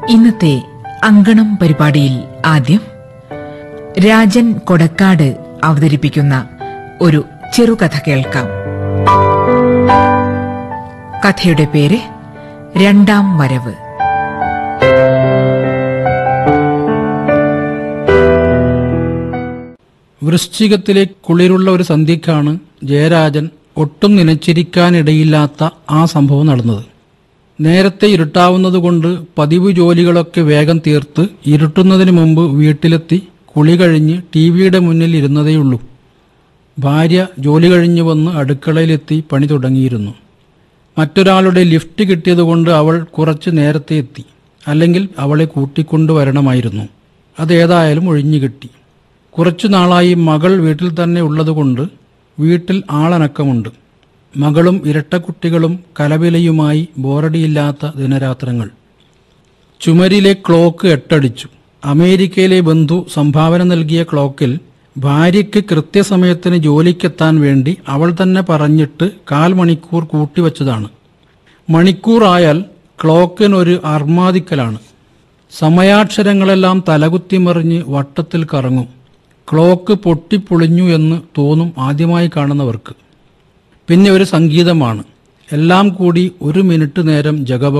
ഇന്നത്തെ അങ്കണം പരിപാടിയിൽ ആദ്യം രാജൻ കൊടക്കാട് അവതരിപ്പിക്കുന്ന ഒരു ചെറുകഥ കേൾക്കാം കഥയുടെ പേര് രണ്ടാം വരവ് വൃശ്ചികത്തിലെ കുളിരുള്ള ഒരു സന്ധ്യയ്ക്കാണ് ജയരാജൻ ഒട്ടും നനച്ചിരിക്കാനിടയില്ലാത്ത ആ സംഭവം നടന്നത് നേരത്തെ ഇരുട്ടാവുന്നതുകൊണ്ട് പതിവ് ജോലികളൊക്കെ വേഗം തീർത്ത് ഇരുട്ടുന്നതിന് മുമ്പ് വീട്ടിലെത്തി കുളി കഴിഞ്ഞ് ടി വിയുടെ മുന്നിൽ ഇരുന്നതേയുള്ളൂ ഭാര്യ ജോലി കഴിഞ്ഞു വന്ന് അടുക്കളയിലെത്തി പണി തുടങ്ങിയിരുന്നു മറ്റൊരാളുടെ ലിഫ്റ്റ് കിട്ടിയതുകൊണ്ട് അവൾ കുറച്ച് നേരത്തെ എത്തി അല്ലെങ്കിൽ അവളെ കൂട്ടിക്കൊണ്ടുവരണമായിരുന്നു അതേതായാലും ഒഴിഞ്ഞു കിട്ടി കുറച്ചു നാളായി മകൾ വീട്ടിൽ തന്നെ ഉള്ളതുകൊണ്ട് വീട്ടിൽ ആളനക്കമുണ്ട് മകളും ഇരട്ടക്കുട്ടികളും കലവിലയുമായി ബോറടിയില്ലാത്ത ദിനരാത്രങ്ങൾ ചുമരിലെ ക്ലോക്ക് എട്ടടിച്ചു അമേരിക്കയിലെ ബന്ധു സംഭാവന നൽകിയ ക്ലോക്കിൽ ഭാര്യയ്ക്ക് കൃത്യസമയത്തിന് ജോലിക്കെത്താൻ വേണ്ടി അവൾ തന്നെ പറഞ്ഞിട്ട് കാൽ മണിക്കൂർ കൂട്ടിവച്ചതാണ് മണിക്കൂറായാൽ ക്ലോക്കിനൊരു അർമാദിക്കലാണ് സമയാക്ഷരങ്ങളെല്ലാം തലകുത്തിമറിഞ്ഞ് വട്ടത്തിൽ കറങ്ങും ക്ലോക്ക് പൊട്ടിപ്പൊളിഞ്ഞു എന്ന് തോന്നും ആദ്യമായി കാണുന്നവർക്ക് പിന്നെ ഒരു സംഗീതമാണ് എല്ലാം കൂടി ഒരു മിനിറ്റ് നേരം ജഗബ